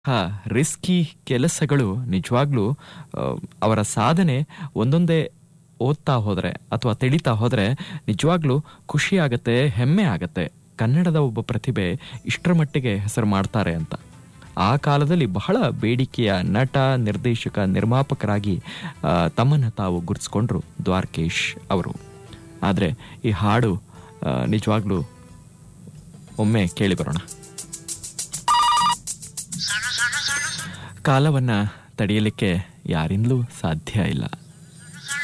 risky ಕೆಲಸಗಳು ನಿಜವಾಗ್ಲೂ ಆ, ಅವರ ಸಾಧನೆ ಒಂದೊಂದೇ ಓದ್ತಾ ಹೋದ್ರೆ ಅಥವಾ ತಿಳಿತಾ ಹೋದ್ರೆ ನಿಜವಾಗ್ಲೂ ಖುಷಿ ಆಗತ್ತೆ ಹೆಮ್ಮೆ ಆಗತ್ತೆ ಕನ್ನಡದ ಒಬ್ಬ ಪ್ರತಿಭೆ ಇಷ್ಟರ ಮಟ್ಟಿಗೆ ಹೆಸರು ಮಾಡ್ತಾರೆ ಅಂತ ಆ ಕಾಲದಲ್ಲಿ ಬಹಳ ಬೇಡಿಕೆಯ ನಟ ನಿರ್ದೇಶಕ ನಿರ್ಮಾಪಕರಾಗಿ ಆ, ತಮ್ಮನ್ನ ತಾವು ಗುರುತಿಸ್ಕೊಂಡ್ರು ದ್ವಾರಕೇಶ್ ಅವರು ಆದರೆ ಈ ಹಾಡು ಆ, ನಿಜವಾಗ್ಲೂ ಒಮ್ಮೆ ಕೇಳಿ ಬರೋಣ ಕಾಲವನ್ನ ತಡೆಯಲಿಕ್ಕೆ ಯಾರಿಂದಲೂ ಸಾಧ್ಯ ಇಲ್ಲ